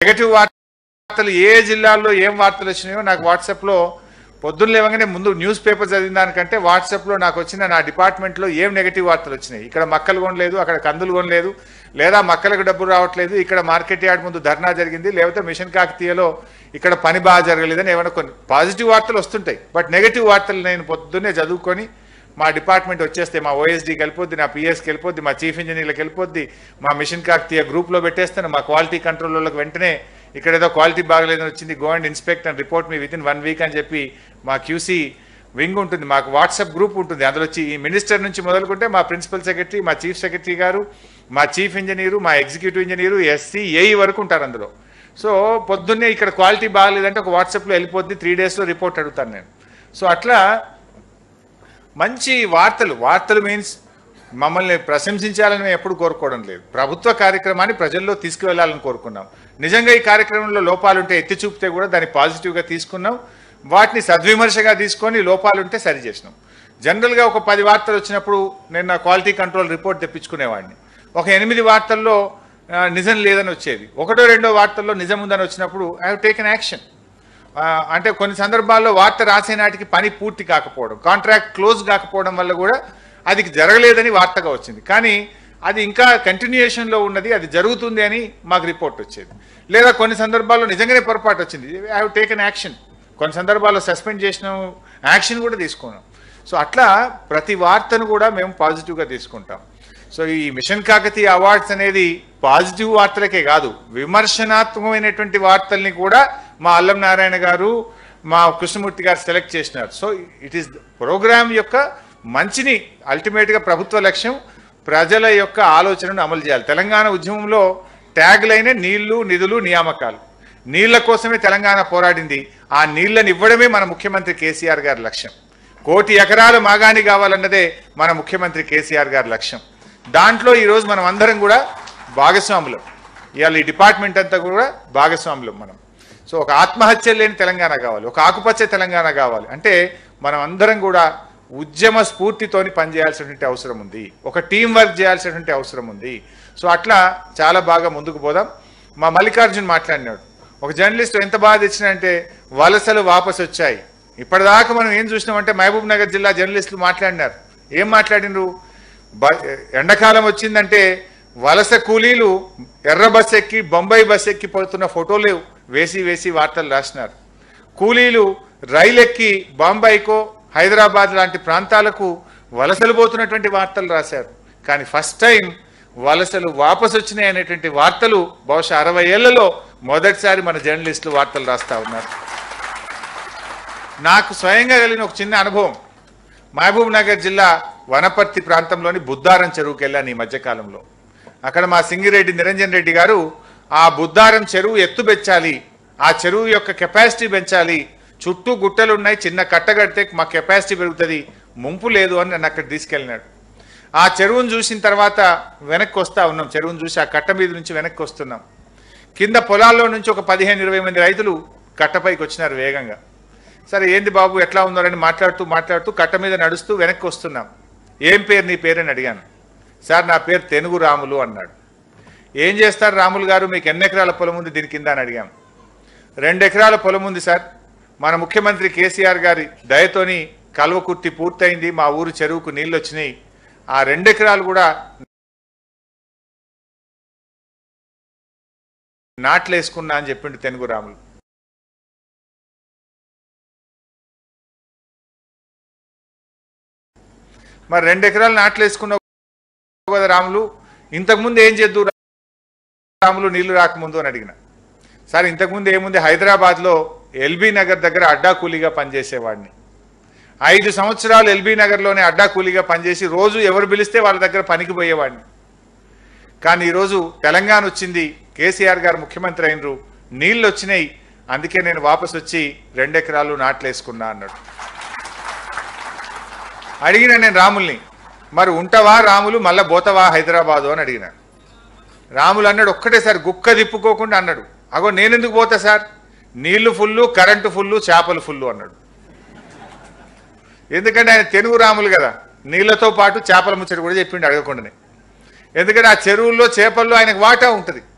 negative వార్తలు ఏ జిల్లాల్లో ఏం వార్తలు వచ్చినాయో నాకు వాట్సాప్లో పొద్దున్న లేవగానే ముందు న్యూస్ పేపర్ చదివిన దానికంటే వాట్సాప్లో నాకు వచ్చిన నా డిపార్ట్మెంట్లో ఏం నెగటివ్ వార్తలు వచ్చినాయి ఇక్కడ మక్కలు కొనలేదు అక్కడ కందులు కొనలేదు లేదా మక్కలకు డబ్బులు రావట్లేదు ఇక్కడ మార్కెట్ యార్డ్ ముందు ధర్నా జరిగింది లేకపోతే మిషన్ కాకతీయలో ఇక్కడ పని బాగా జరగలేదని ఏమైనా కొన్ని పాజిటివ్ వార్తలు వస్తుంటాయి బట్ నెగటివ్ వార్తలు నేను పొద్దున్నే చదువుకొని మా డిపార్ట్మెంట్ వచ్చేస్తే మా ఓఎస్డీకి వెళ్ళిపోద్ది నా పిఎస్కి వెళ్ళిపోద్ది మా చీఫ్ ఇంజనీర్లకు వెళ్ళిపోద్ది మా మిషన్ కాకతీయ గ్రూప్లో పెట్టేస్తాను మా క్వాలిటీ కంట్రోల్ వాళ్ళకి వెంటనే ఇక్కడ ఏదో క్వాలిటీ బాగలేదని వచ్చింది go and inspect and report me within one week అని చెప్పి మా క్యూసీ వింగ్ ఉంటుంది మాకు వాట్సాప్ గ్రూప్ ఉంటుంది అందులో వచ్చి ఈ మినిస్టర్ నుంచి మొదలుకుంటే మా ప్రిన్సిపల్ సెక్రటరీ మా చీఫ్ సెక్రటరీ గారు మా చీఫ్ ఇంజనీరు మా ఎగ్జిక్యూటివ్ ఇంజనీరు ఎస్సీ ఏఈ వరకు ఉంటారు అందులో సో పొద్దున్నే ఇక్కడ క్వాలిటీ బాగలేదంటే ఒక వాట్సాప్లో వెళ్ళిపోద్ది త్రీ డేస్లో రిపోర్ట్ అడుగుతాను నేను సో అట్లా మంచి వార్తలు వార్తలు మీన్స్ మమ్మల్ని ప్రశంసించాలని మేము ఎప్పుడు కోరుకోవడం లేదు ప్రభుత్వ కార్యక్రమాన్ని ప్రజల్లో తీసుకువెళ్ళాలని కోరుకున్నాం నిజంగా ఈ కార్యక్రమంలో లోపాలుంటే ఎత్తి చూపితే కూడా దాన్ని పాజిటివ్గా తీసుకున్నాం వాటిని సద్విమర్శగా తీసుకొని లోపాలుంటే సరి చేసినాం జనరల్గా ఒక పది వార్తలు వచ్చినప్పుడు నేను నా క్వాలిటీ కంట్రోల్ రిపోర్ట్ తెప్పించుకునేవాడిని ఒక ఎనిమిది వార్తల్లో ఆ, నిజం లేదని వచ్చేది ఒకటో రెండో వార్తల్లో నిజం ఉందని వచ్చినప్పుడు ఐ హావ్ టేకెన్ యాక్షన్ ఆ, అంటే కొన్ని సందర్భాల్లో వార్త రాసే నాటికి పని పూర్తి కాకపోవడం కాంట్రాక్ట్ క్లోజ్ కాకపోవడం వల్ల కూడా అది జరగలేదని వార్తగా వచ్చింది కానీ అది ఇంకా కంటిన్యూయేషన్లో ఉన్నది అది జరుగుతుంది అని మాకు రిపోర్ట్ వచ్చేది లేదా కొన్ని సందర్భాల్లో నిజంగానే పొరపాటు వచ్చింది ఐ హావ్ టేకెన్ యాక్షన్ కొన్ని సందర్భాల్లో సస్పెండ్ చేసినాం యాక్షన్ కూడా తీసుకున్నాం సో అట్లా ప్రతి వార్తను కూడా మేము పాజిటివ్గా తీసుకుంటాం సో ఈ మిషన్ కాకతీయ అవార్డ్స్ అనేది పాజిటివ్ వార్తలకే కాదు విమర్శనాత్మకమైనటువంటి వార్తల్ని కూడా మా అల్లం నారాయణ గారు మా కృష్ణమూర్తి గారు సెలెక్ట్ చేసినారు సో ఇట్ ఈస్ ప్రోగ్రామ్ యొక్క మంచిని అల్టిమేట్గా ప్రభుత్వ లక్ష్యం ప్రజల యొక్క ఆలోచనను అమలు చేయాలి తెలంగాణ ఉద్యమంలో ట్యాగ్ లైనే నీళ్లు నిధులు నియామకాలు నీళ్ల కోసమే తెలంగాణ పోరాడింది ఆ నీళ్లను ఇవ్వడమే మన ముఖ్యమంత్రి కేసీఆర్ గారి లక్ష్యం కోటి ఎకరాలు మాగాణి కావాలన్నదే మన ముఖ్యమంత్రి కేసీఆర్ గారి లక్ష్యం దాంట్లో ఈరోజు మనం అందరం కూడా భాగస్వాములం ఇవాళ ఈ డిపార్ట్మెంట్ అంతా కూడా భాగస్వాములం మనం సో ఒక ఆత్మహత్య లేని తెలంగాణ కావాలి ఒక ఆకుపచ్చ తెలంగాణ కావాలి అంటే మనం అందరం కూడా ఉద్యమ స్ఫూర్తితోని పనిచేయాల్సినటువంటి అవసరం ఉంది ఒక టీం వర్క్ చేయాల్సినటువంటి అవసరం ఉంది సో అట్లా చాలా బాగా ముందుకు పోదాం మా మల్లికార్జున్ మాట్లాడినాడు ఒక జర్నలిస్ట్ ఎంత బాగా తెచ్చినంటే వలసలు వాపసు వచ్చాయి ఇప్పటిదాకా మనం ఏం చూసినామంటే మహబూబ్ నగర్ జిల్లా జర్నలిస్టులు మాట్లాడినారు ఏం మాట్లాడినరు బ- ఎండాకాలం వచ్చిందంటే వలస కూలీలు ఎర్ర బస్ ఎక్కి బొంబాయి బస్ ఎక్కి పోతున్న ఫోటోలు వేసి వేసి వార్తలు రాసినారు కూలీలు రైలు ఎక్కి బాంబాయికో హైదరాబాద్ లాంటి ప్రాంతాలకు వలసలు పోతున్నటువంటి వార్తలు రాశారు కానీ ఫస్ట్ టైం వలసలు వాపసు వచ్చినాయి అనేటువంటి వార్తలు బహుశా అరవై ఏళ్లలో మొదటిసారి మన జర్నలిస్టులు వార్తలు రాస్తా ఉన్నారు నాకు స్వయంగా కలిగిన ఒక చిన్న అనుభవం మహబూబ్ నగర్ జిల్లా వనపర్తి ప్రాంతంలోని బుద్దారం చెరువుకి వెళ్ళాను ఈ మధ్యకాలంలో అక్కడ మా సింగిరెడ్డి నిరంజన్ రెడ్డి గారు ఆ బుద్దారం చెరువు ఎత్తు పెంచాలి ఆ చెరువు యొక్క కెపాసిటీ పెంచాలి చుట్టూ గుట్టలు ఉన్నాయి చిన్న కట్ట కడితే మా కెపాసిటీ పెరుగుతుంది ముంపు లేదు అని నన్ను అక్కడ తీసుకెళ్ళినాడు ఆ చెరువును చూసిన తర్వాత వెనక్కి వస్తా ఉన్నాం చెరువును చూసి ఆ కట్ట మీద నుంచి వెనక్కి వస్తున్నాం కింద పొలాల్లో నుంచి ఒక పదిహేను ఇరవై మంది రైతులు కట్టపైకి వచ్చినారు వేగంగా సరే ఏంది బాబు ఎట్లా ఉన్నారని మాట్లాడుతూ మాట్లాడుతూ కట్ట మీద నడుస్తూ వెనక్కి వస్తున్నాం ఏం పేరు నీ పేరు అని అడిగాను సార్ నా పేరు తెనుగు రాములు అన్నాడు ఏం చేస్తారు రాములు గారు మీకు ఎన్ని ఎకరాల పొలం ఉంది దీని కింద అని అడిగాం రెండు ఎకరాల పొలం ఉంది సార్ మన ముఖ్యమంత్రి కేసీఆర్ గారి దయతోని కల్వకుర్తి పూర్తయింది మా ఊరు చెరువుకు నీళ్ళు వచ్చినాయి ఆ రెండు ఎకరాలు కూడా నాట్లేసుకున్నా అని చెప్పిండు తెనుగు రాములు మరి రెండు ఎకరాలు నాట్లేసుకున్నావు కదా రాములు ఇంతకుముందు ఏం చేద్దు రాములు నీళ్లు రాకముందు అని అడిగిన సార్ ఇంతకుముందు ఏముంది హైదరాబాద్లో ఎల్బీ నగర్ దగ్గర అడ్డా కూలీగా పనిచేసేవాడిని ఐదు సంవత్సరాలు ఎల్బీ నగర్లోనే అడ్డా కూలీగా పనిచేసి రోజు ఎవరు పిలిస్తే వాళ్ళ దగ్గర పనికి పోయేవాడిని కానీ ఈరోజు తెలంగాణ వచ్చింది కేసీఆర్ గారు ముఖ్యమంత్రి అయినరు నీళ్ళు వచ్చినాయి అందుకే నేను వాపస్ వచ్చి రెండెకరాలు నాట్లేసుకున్నా అన్నాడు అడిగిన నేను రాముల్ని మరి ఉంటవా రాములు మళ్ళా పోతవా హైదరాబాదు అని అడిగిన రాములు అన్నాడు ఒక్కటేసారి గుక్క తిప్పుకోకుండా అన్నాడు అగో నేనెందుకు పోతా సార్ నీళ్లు ఫుల్లు కరెంటు ఫుల్లు చేపలు ఫుల్లు అన్నాడు ఎందుకంటే ఆయన తెలుగు రాములు కదా నీళ్లతో పాటు చేపల ముచ్చట కూడా చెప్పిండు అడగకుండానే ఎందుకంటే ఆ చెరువుల్లో చేపల్లో ఆయనకు వాటా ఉంటుంది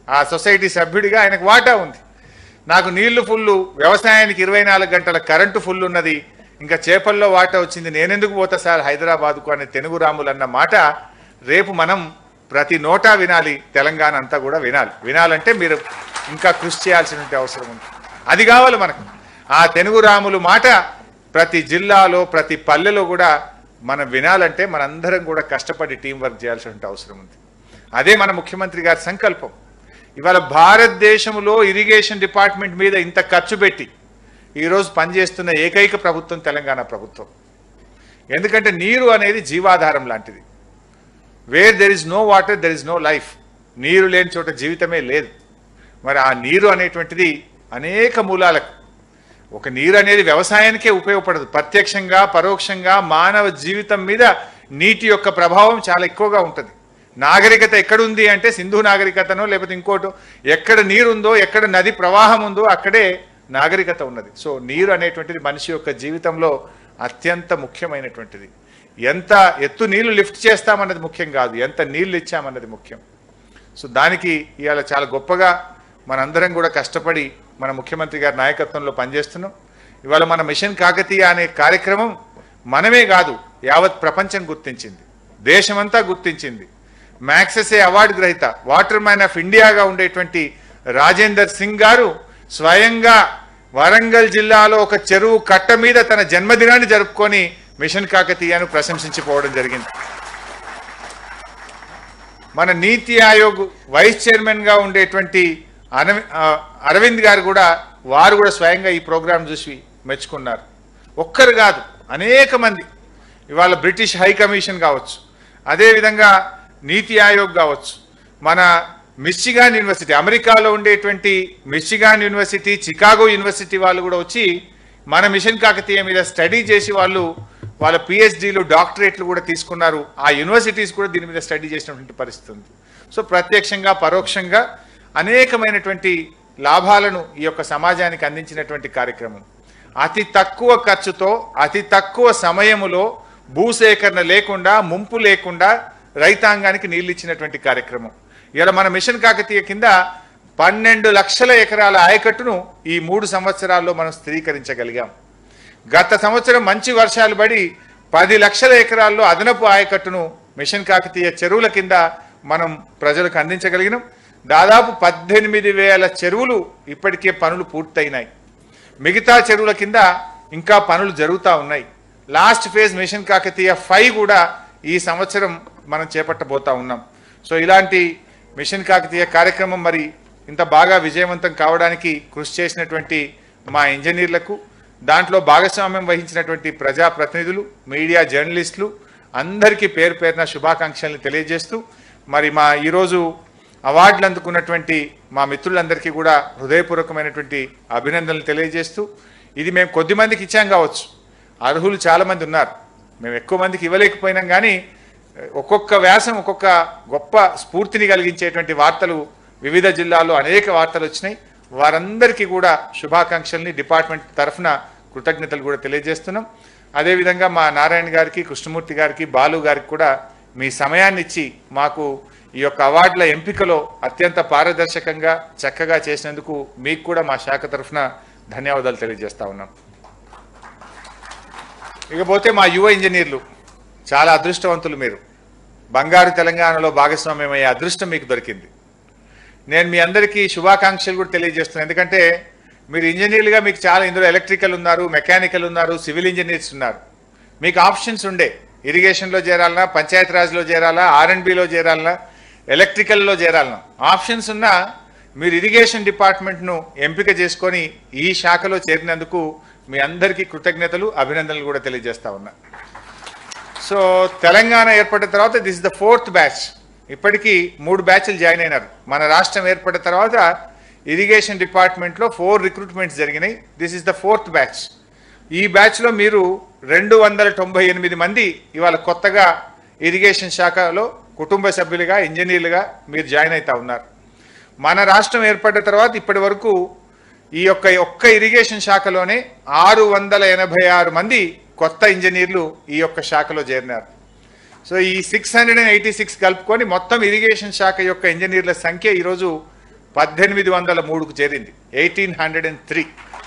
ఆ సొసైటీ సభ్యుడిగా ఆయనకు వాటా ఉంది నాకు నీళ్లు ఫుల్లు వ్యవసాయానికి ఇరవై నాలుగు గంటల కరెంటు ఫుల్ ఉన్నది ఇంకా చేపల్లో వాటా వచ్చింది నేనెందుకు పోతా సార్ హైదరాబాద్కు అనే తెలుగు రాములు అన్న మాట రేపు మనం ప్రతి నోటా వినాలి తెలంగాణ అంతా కూడా వినాలి వినాలంటే మీరు ఇంకా కృషి చేయాల్సిన అవసరం ఉంది అది కావాలి మనకు ఆ తెలుగు రాములు మాట ప్రతి జిల్లాలో ప్రతి పల్లెలో కూడా మనం వినాలంటే మనందరం కూడా కష్టపడి టీం వర్క్ చేయాల్సిన అవసరం ఉంది అదే మన ముఖ్యమంత్రి గారి సంకల్పం ఇవాళ భారతదేశంలో ఇరిగేషన్ డిపార్ట్మెంట్ మీద ఇంత ఖర్చు పెట్టి ఈరోజు పనిచేస్తున్న ఏకైక ప్రభుత్వం తెలంగాణ ప్రభుత్వం ఎందుకంటే నీరు అనేది జీవాధారం లాంటిది where there is no water there is no life నీరు లేని చోట జీవితమే లేదు మరి ఆ నీరు అనేటువంటిది అనేక మూలాలకు ఒక నీరు అనేది వ్యవసాయానికే ఉపయోగపడదు ప్రత్యక్షంగా పరోక్షంగా మానవ జీవితం మీద నీటి యొక్క ప్రభావం చాలా ఎక్కువగా ఉంటుంది నాగరికత ఎక్కడుంది అంటే సింధు నాగరికతనో లేకపోతే ఇంకోటో ఎక్కడ నీరుందో ఎక్కడ నది ప్రవాహం ఉందో అక్కడే నాగరికత ఉన్నది సో నీరు అనేటువంటిది మనిషి యొక్క జీవితంలో అత్యంత ముఖ్యమైనటువంటిది ఎంత ఎత్తు నీళ్లు లిఫ్ట్ చేస్తామన్నది ముఖ్యం కాదు ఎంత నీళ్లు ఇచ్చామన్నది ముఖ్యం సో దానికి ఇవాళ చాలా గొప్పగా మనందరం కూడా కష్టపడి మన ముఖ్యమంత్రి గారి నాయకత్వంలో పనిచేస్తున్నాం ఇవాళ మన మిషన్ కాకతీయ అనే కార్యక్రమం మనమే కాదు యావత్ ప్రపంచం గుర్తించింది దేశమంతా గుర్తించింది మ్యాక్సెసే అవార్డు గ్రహీత వాటర్ మ్యాన్ ఆఫ్ ఇండియాగా ఉండేటువంటి రాజేందర్ సింగ్ గారు స్వయంగా వరంగల్ జిల్లాలో ఒక చెరువు కట్ట మీద తన జన్మదినాన్ని జరుపుకొని మిషన్ కాకతీయను ప్రశంసించిపోవడం జరిగింది మన నీతి ఆయోగ్ వైస్ చైర్మన్ గా ఉండేటువంటి అనవి- ఆ, అరవింద్ గారు కూడా వారు కూడా స్వయంగా ఈ ప్రోగ్రాం చూసి మెచ్చుకున్నారు ఒక్కరు కాదు అనేక మంది ఇవాళ బ్రిటిష్ హై కమిషన్ కావచ్చు అదేవిధంగా నీతి ఆయోగ్ కావచ్చు మన మిస్చిగాన్ యూనివర్సిటీ అమెరికాలో ఉండేటువంటి మిస్చిగాన్ యూనివర్సిటీ చికాగో యూనివర్సిటీ వాళ్ళు కూడా వచ్చి మన మిషన్ కాకతీయ మీద స్టడీ చేసి వాళ్ళు వాళ్ళ పిహెచ్డీలు డాక్టరేట్లు కూడా తీసుకున్నారు ఆ యూనివర్సిటీస్ కూడా దీని మీద స్టడీ చేసినటువంటి పరిస్థితి ఉంది సో ప్రత్యక్షంగా పరోక్షంగా అనేకమైనటువంటి లాభాలను ఈ యొక్క సమాజానికి అందించినటువంటి కార్యక్రమం అతి తక్కువ ఖర్చుతో అతి తక్కువ సమయములో భూసేకరణ లేకుండా ముంపు లేకుండా రైతాంగానికి నీళ్ళు ఇచ్చినటువంటి కార్యక్రమం ఇలా మన మిషన్ కాకతీయ కింద పన్నెండు లక్షల ఎకరాల ఆయకట్టును ఈ మూడు సంవత్సరాల్లో మనం స్థిరీకరించగలిగాం గత సంవత్సరం మంచి వర్షాలు పడి పది లక్షల ఎకరాల్లో అదనపు ఆయకట్టును మిషన్ కాకతీయ చెరువుల కింద మనం ప్రజలకు అందించగలిగినాం దాదాపు పద్దెనిమిది వేల చెరువులు ఇప్పటికే పనులు పూర్తయినాయి మిగతా చెరువుల కింద ఇంకా పనులు జరుగుతూ ఉన్నాయి last phase mission Kakatiya five కూడా ఈ సంవత్సరం మనం చేపట్టబోతా ఉన్నాం సో ఇలాంటి మిషన్ కాకతీయ కార్యక్రమం మరి ఇంత బాగా విజయవంతం కావడానికి కృషి చేసినటువంటి మా ఇంజనీర్లకు దాంట్లో భాగస్వామ్యం వహించినటువంటి ప్రజాప్రతినిధులు మీడియా జర్నలిస్టులు అందరికీ పేరు పేరున శుభాకాంక్షల్ని తెలియజేస్తూ మరి మా ఈరోజు అవార్డులు అందుకున్నటువంటి మా మిత్రులందరికీ కూడా హృదయపూర్వకమైనటువంటి అభినందనలు తెలియజేస్తూ ఇది మేము కొద్ది మందికి ఇచ్చాం కావచ్చు అర్హులు చాలా మంది ఉన్నారు మేము ఎక్కువ మందికి ఇవ్వలేకపోయినాం కానీ ఒక్కొక్క వ్యాసం ఒక్కొక్క గొప్ప స్ఫూర్తిని కలిగించేటువంటి వార్తలు వివిధ జిల్లాల్లో అనేక వార్తలు వచ్చినాయి వారందరికీ కూడా శుభాకాంక్షల్ని డిపార్ట్మెంట్ తరఫున కృతజ్ఞతలు కూడా తెలియజేస్తున్నాం అదేవిధంగా మా నారాయణ గారికి కృష్ణమూర్తి గారికి బాలు గారికి కూడా మీ సమయాన్ని ఇచ్చి మాకు ఈ యొక్క అవార్డుల ఎంపికలో అత్యంత పారదర్శకంగా చక్కగా చేసినందుకు మీకు కూడా మా శాఖ తరఫున ధన్యవాదాలు తెలియజేస్తా ఉన్నాం ఇకపోతే మా యువ ఇంజనీర్లు చాలా అదృష్టవంతులు మీరు బంగారు తెలంగాణలో భాగస్వామ్యమయ్యే అదృష్టం మీకు దొరికింది నేను మీ అందరికీ శుభాకాంక్షలు కూడా తెలియజేస్తున్నాను ఎందుకంటే మీరు ఇంజనీర్లుగా మీకు చాలా ఇందులో ఎలక్ట్రికల్ ఉన్నారు మెకానికల్ ఉన్నారు సివిల్ ఇంజనీర్స్ ఉన్నారు మీకు ఆప్షన్స్ ఉండే ఇరిగేషన్లో చేరాలన్నా పంచాయత్ రాజ్లో చేరాలా ఆర్ఎండ్బిలో చేరాలన్నా ఎలక్ట్రికల్లో చేరాలన్నా ఆప్షన్స్ ఉన్నా మీరు ఇరిగేషన్ డిపార్ట్మెంట్ను ఎంపిక చేసుకొని ఈ శాఖలో చేరినందుకు మీ అందరికీ కృతజ్ఞతలు అభినందనలు కూడా తెలియజేస్తా ఉన్నా సో తెలంగాణ ఏర్పడిన తర్వాత this is the fourth batch ఇప్పటికీ మూడు బ్యాచ్లు జాయిన్ అయినారు మన రాష్ట్రం ఏర్పడిన తర్వాత ఇరిగేషన్ డిపార్ట్మెంట్లో ఫోర్ రిక్రూట్మెంట్స్ జరిగినాయి this is the fourth batch ఈ బ్యాచ్లో మీరు రెండు వందల తొంభై ఎనిమిది మంది ఇవాళ కొత్తగా ఇరిగేషన్ శాఖలో కుటుంబ సభ్యులుగా ఇంజనీర్లుగా మీరు జాయిన్ అవుతా ఉన్నారు మన రాష్ట్రం ఏర్పడిన తర్వాత ఇప్పటి వరకు ఈ యొక్క ఒక్క ఇరిగేషన్ శాఖలోనే ఆరు వందల ఎనభై ఆరు మంది కొత్త ఇంజనీర్లు ఈ యొక్క శాఖలో చేరినారు సో ఈ six hundred and eighty six కలుపుకొని మొత్తం ఇరిగేషన్ శాఖ యొక్క ఇంజనీర్ల సంఖ్య ఈరోజు పద్దెనిమిది వందల మూడుకు చేరింది ఎయిటీన్ హండ్రెడ్ అండ్ త్రీ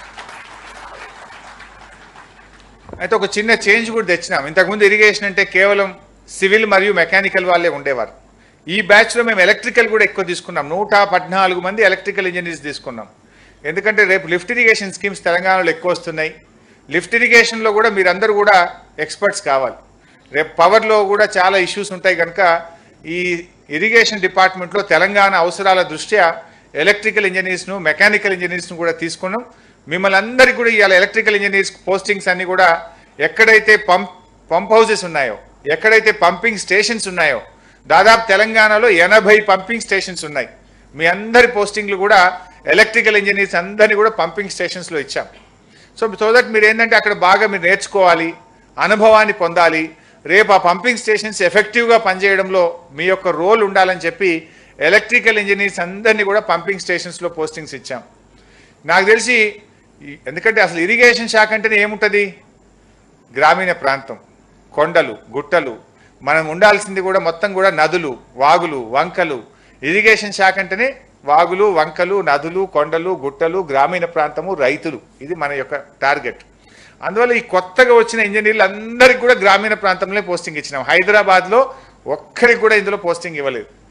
అయితే ఒక చిన్న చేంజ్ కూడా తెచ్చినాం ఇంతకుముందు ఇరిగేషన్ అంటే కేవలం సివిల్ మరియు మెకానికల్ వాళ్ళే ఉండేవారు ఈ బ్యాచ్లో మేము ఎలక్ట్రికల్ కూడా ఎక్కువ తీసుకున్నాం నూట పద్నాలుగు మంది ఎలక్ట్రికల్ ఇంజనీర్స్ తీసుకున్నాం ఎందుకంటే రేపు లిఫ్ట్ ఇరిగేషన్ స్కీమ్స్ తెలంగాణలో ఎక్కువ వస్తున్నాయి లిఫ్ట్ ఇరిగేషన్లో కూడా మీరందరూ కూడా ఎక్స్పర్ట్స్ కావాలి రేపు పవర్లో కూడా చాలా ఇష్యూస్ ఉంటాయి కనుక ఈ ఇరిగేషన్ డిపార్ట్మెంట్లో తెలంగాణ అవసరాల దృష్ట్యా ఎలక్ట్రికల్ ఇంజనీర్స్ను మెకానికల్ ఇంజనీర్స్ను కూడా తీసుకున్నాం మిమ్మల్ని అందరికీ కూడా ఇవాళ ఎలక్ట్రికల్ ఇంజనీర్స్ పోస్టింగ్స్ అన్ని కూడా ఎక్కడైతే పంప్ పంప్ హౌసెస్ ఉన్నాయో ఎక్కడైతే పంపింగ్ స్టేషన్స్ ఉన్నాయో దాదాపు తెలంగాణలో ఎనభై పంపింగ్ స్టేషన్స్ ఉన్నాయి మీ అందరి పోస్టింగ్లు కూడా ఎలక్ట్రికల్ ఇంజనీర్స్ అందరినీ కూడా పంపింగ్ స్టేషన్స్లో ఇచ్చాం సో సో దట్ మీరు ఏంటంటే అక్కడ బాగా మీరు నేర్చుకోవాలి అనుభవాన్ని పొందాలి రేపు ఆ పంపింగ్ స్టేషన్స్ ఎఫెక్టివ్గా పనిచేయడంలో మీ యొక్క రోల్ ఉండాలని చెప్పి ఎలక్ట్రికల్ ఇంజనీర్స్ అందరినీ కూడా పంపింగ్ స్టేషన్స్లో పోస్టింగ్స్ ఇచ్చాం నాకు తెలిసి ఈ- ఎందుకంటే అసలు ఇరిగేషన్ శాఖ అంటేనే ఏముంటుంది గ్రామీణ ప్రాంతం కొండలు గుట్టలు మనం ఉండాల్సింది కూడా మొత్తం కూడా నదులు వాగులు వంకలు ఇరిగేషన్ శాఖ అంటేనే వాగులు వంకలు నదులు కొండలు గుట్టలు గ్రామీణ ప్రాంతము రైతులు ఇది మన యొక్క టార్గెట్ అందువల్ల ఈ కొత్తగా వచ్చిన ఇంజనీర్లు అందరికీ కూడా గ్రామీణ ప్రాంతంలో పోస్టింగ్ ఇచ్చినాం హైదరాబాద్లో ఒక్కరికి కూడా ఇందులో పోస్టింగ్ ఇవ్వలేదు